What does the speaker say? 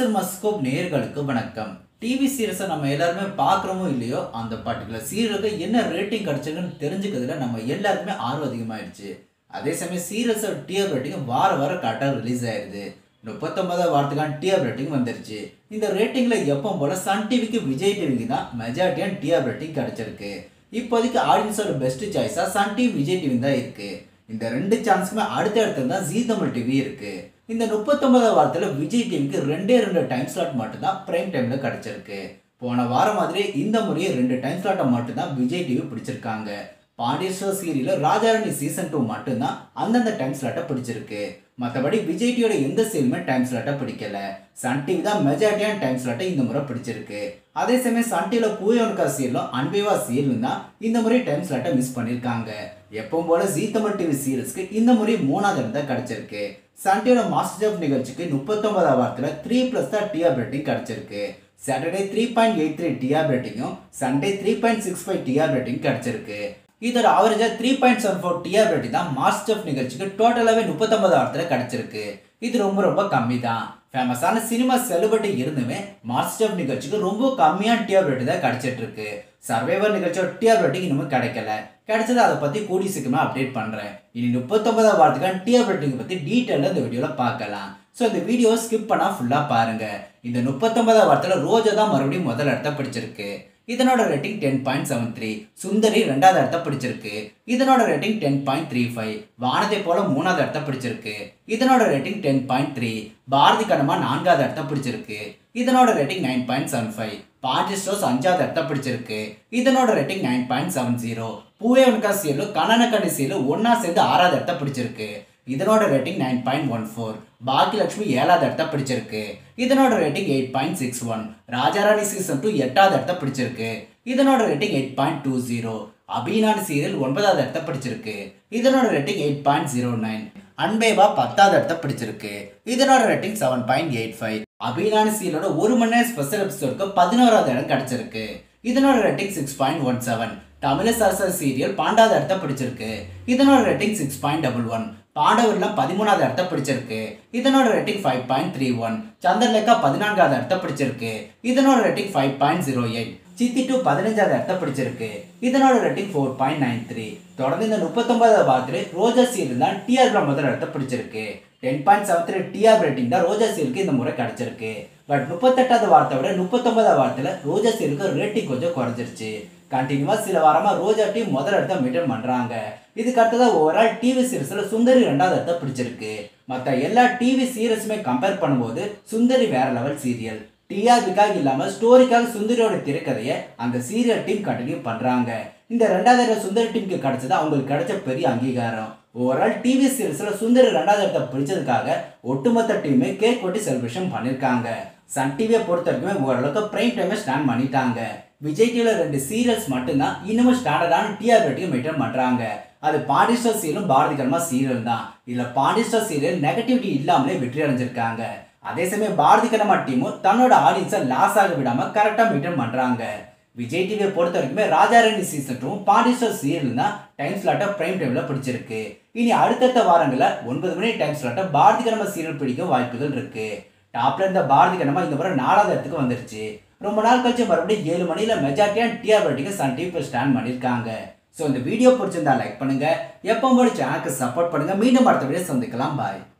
மஸ்கோப் நேயர்களுக்கு வணக்கம் டிவி சீரியஸை நம்ம எல்லாருமே பார்க்குறோமோ இல்லையோ அந்த பர்டிகுலர் சீரியலுக்கு என்ன ரேட்டிங் கிடைச்சிருக்குன்னு தெரிஞ்சுக்கிறதுல நம்ம எல்லாருக்குமே ஆர்வம் அதிகமாயிடுச்சு அதே சமயம் சீரியஸோட டிஆர் ரேட்டிங் வார வாரம் கரெக்டாக ரிலீஸ் ஆயிடுது முப்பத்தொன்பதாம் வாரத்துக்கான டிஆர் ரேட்டிங் வந்துருச்சு இந்த ரேட்டிங்கில் எப்போ போல சன் டிவிக்கு விஜய் டிவிக்கு தான் மெஜாரிட்டியான டிஆர் ரேட்டிங் கிடைச்சிருக்கு இப்போதைக்கு ஆடியன்ஸோட பெஸ்ட் சாய்ஸாக சன் டிவி விஜய் டிவி தான் இருக்கு இந்த ரெண்டு சான்ஸுக்குமே அடுத்த இடத்துல தான் ஜீ தமிழ் டிவி இருக்கு இந்த முப்பத்தொன்பதாம் வாரத்தில் விஜய் டிவிக்கு ரெண்டே ரெண்டு டைம் ஸ்லாட் மட்டும்தான் பிரைம் டைமில் கிடச்சிருக்கு போன வாரம் மாதிரி இந்த முறையே ரெண்டு டைம் ஸ்லாட்டை மட்டும்தான் விஜய் டிவி பிடிச்சிருக்காங்க பாண்டியேஸ்வர் சீரியலில் ராஜாராணி சீசன் டூ மட்டும்தான் அந்தந்த டைம் ஸ்லாட்டை பிடிச்சிருக்கு மற்றபடி விஜய் டிவியோட எந்த சீரியலுமே டைம் ஸ்லாட்டை பிடிக்கல சன் டிவி தான் மெஜாரிட்டியான டைம் ஸ்லாட்டை இந்த முறை பிடிச்சிருக்கு அதே சமயம் சன் டிவியில் பூயோன்கா சீரியலும் அன்பேவா சீரியலும் தான் இந்த முறை டைம் ஸ்லாட்டை மிஸ் பண்ணியிருக்காங்க எப்பவும் போல ஜீ தமிழ் டிவி சீரியல்ஸ்க்கு இந்த முறை மூணாவது இடம் தான் கிடைச்சிருக்கு சன் டிவியோட மாஸ்டர் ஆஃப் நிகழ்ச்சிக்கு முப்பத்தொன்பதாம் வாரத்தில் த்ரீ ப்ளஸ் தான் டிஆர் ரேட்டிங் கிடைச்சிருக்கு Saturday three point eight three TR ரேட்டிங்கும் Sunday three point six five TR rating கிடைச்சிருக்கு இதோட ஆவரேஜாக three point seven four TR rating தான் மாஸ்டர் ஆஃப் நிகழ்ச்சிக்கு டோட்டலாகவே முப்பத்தொன்பது வாரத்தில் கிடைச்சிருக்கு இது ரொம்ப ரொம்ப கம்மி தான் ஃபேமஸான சினிமா செலிபிரிட்டி இருந்துமே மாஸ்டர் ஆஃப் நிகழ்ச்சிக்கு ரொம்ப கம்மியான டிஆர் ரேட்டிங் தான் கிடைச்சிட்டு இருக்கு சர்வைவர் நிகழ்ச்சியோட டிஆர் ரேட்டிங் இன்னும் கிடைக்கல கிடைச்சது அதை பற்றி கூடி சீக்கிரமாக அப்டேட் பண்ணுறேன் இனி முப்பத்தொன்பதாம் வாரத்துக்கான டிஆர் ரேட்டிங் பற்றி டீட்டெயிலாக இந்த வீடியோவில் பார்க்கலாம் ஸோ இந்த வீடியோவை ஸ்கிப் பண்ணால் ஃபுல்லாக பாருங்கள் இந்த முப்பத்தொன்பதாம் வாரத்தில் ரோஜா தான் மறுபடியும் முதல் இடத்த பிடிச்சிருக்கு இதனோட rating ten point seven three Sundari ரெண்டாவது இடத்த பிடிச்சிருக்கு இதனோட rating ten point three five வானத்தை போல மூணாவது இடத்த பிடிச்சிருக்கு இதனோட rating ten point three Bharathi Kannamma நான்காவது இடத்த பிடிச்சிருக்கு இதனோட rating nine point seven five Pandi stores அஞ்சாவது இடத்த பிடிச்சிருக்கு இதனோட rating nine point seven zero பூவே உனக்கா சீலும் கண்ணனக்கண்ணி சீலும் ஒன்னா சேர்ந்து ஆறாவது இடத்த பிடிச்சிருக்கு இதனோட rating nine point one four Baakiyalakshmi ஏழாவது இடத்த பிடிச்சிருக்கு இதனோட rating eight point six one Raja Rani season two எட்டாவது இடத்த பிடிச்சிருக்கு இதனோட rating eight point two zero அபிநான் சீரியல் ஒன்பதாவது இடத்த பிடிச்சிருக்கு இதனோட rating eight point zero nine Anbe Vaa பத்தாவது இடத்த பிடிச்சிருக்கு இதனோட rating seven point eight five அபிநான் சீரியலோட ஒரு மணி நேரம் ஸ்பெஷல் எபிசோடுக்கு பதினோராவது இடம் கிடைச்சிருக்கு இதனோட rating six point one seven தமிழ சரசர் சீரியல் பாண்டாவது இடத்த பிடிச்சிருக்கு இதனோட rating six point double one பாண்டவர்லாம் பதிமூணாவது இடத்த பிடிச்சிருக்கு இதனோட rating five point three one Chandralekha பதினான்காவது இடத்த பிடிச்சிருக்கு இதனோட rating five point zero eight Chithi two பதினஞ்சாவது இடத்த பிடிச்சிருக்கு இதனோட rating four point nine three தொடர்ந்து இந்த முப்பத்தொன்பதாவது வாரத்தில் ரோஜா சீரியல் தான் டிஆர்ல முதல் இடத்த பிடிச்சிருக்கு ten point seven three TR rating தான் ரோஜா சீரியலுக்கு இந்த முறை கிடைச்சிருக்கு பட் முப்பத்தெட்டாவது வாரத்தை விட முப்பத்தொன்பதாவது வாரத்தில் ரோஜா சீரியலுக்கு ரேட்டிங் கொஞ்சம் குறைஞ்சிருச்சு கண்டினியூவாக சில வாரமாக ரோஜா டீம் முதல் இடத்த மெயின்டைன் பண்ணுறாங்க இதுக்கு அடுத்ததாக ஓவரால் டிவி சீரியஸில் சுந்தரி ரெண்டாவது இடத்த பிடிச்சிருக்கு மற்ற எல்லா டிவி சீரியஸுமே கம்பேர் பண்ணும்போது சுந்தரி வேற லெவல் சீரியல் டிஆர்பிக்காக இல்லாமல் ஸ்டோரிக்காக சுந்தரியோட திரைக்கதையை அந்த சீரியல் டீம் கண்டினியூ பண்ணுறாங்க இந்த ரெண்டாவது இடம் சுந்தரி டீமுக்கு கிடைச்சது அவங்களுக்கு கிடைச்ச பெரிய அங்கீகாரம் ஓவரால் டிவி சீரியஸில் சுந்தரி ரெண்டாவது இடத்த பிடிச்சதுக்காக ஒட்டுமொத்த டீமே கேக் கொட்டி செலிப்ரேஷன் பண்ணியிருக்காங்க சன் டிவியை பொறுத்த வரைக்குமே ஓரளவுக்கு பிரைம் டைமை ஸ்டாண்ட் பண்ணிட்டாங்க விஜய் டிவியில் ரெண்டு சீரியல்ஸ் மட்டும்தான் இன்னமும் ஸ்டாண்டர்டான டிஆர் ரேட்டிங் மெயின்டைன் பண்ணுறாங்க அது பாண்டிஸ்டர் சீரியலும் பாரதி கர்மா சீரியல் தான் இதில் பாண்டிஸ்டர் சீரியல் நெகட்டிவிட்டி இல்லாமலே வெற்றி அடைஞ்சிருக்காங்க அதே சமயம் பாரதி கர்மா டீமும் தன்னோட ஆடியன்ஸை லாஸ் ஆக விடாமல் கரெக்டாக மெயின்டைன் பண்ணுறாங்க விஜய் டிவியை பொறுத்த வரைக்குமே ராஜாராணி சீசன் டூ பாண்டிஸ்டர் சீரியல் தான் டைம் ஸ்லாட்டை பிரைம் டைமில் பிடிச்சிருக்கு இனி அடுத்தடுத்த வாரங்களில் ஒன்பது மணி டைம் ஸ்லாட்டை பாரதி கர்மா சீரியல் பிடிக்க வாய்ப்புகள் இருக்கு டாப்ல இருந்த பாரதி கர்மா இந்த முறை நாலாவது இடத்துக்கு வந்துருச்சு ரொம்ப நாள் கழிச்சு மறுபடியும் ஏழு மணியில மெஜாரிட்டியான டிஆர் ரேட்டிங்க சன் டிவி ஸ்டாண்ட் பண்ணியிருக்காங்க ஸோ இந்த வீடியோ பிடிச்சிருந்தா லைக் பண்ணுங்க எப்போ போல சேனலுக்கு சப்போர்ட் பண்ணுங்க மீண்டும் அடுத்த வீடியோ சந்திக்கலாம் பாய்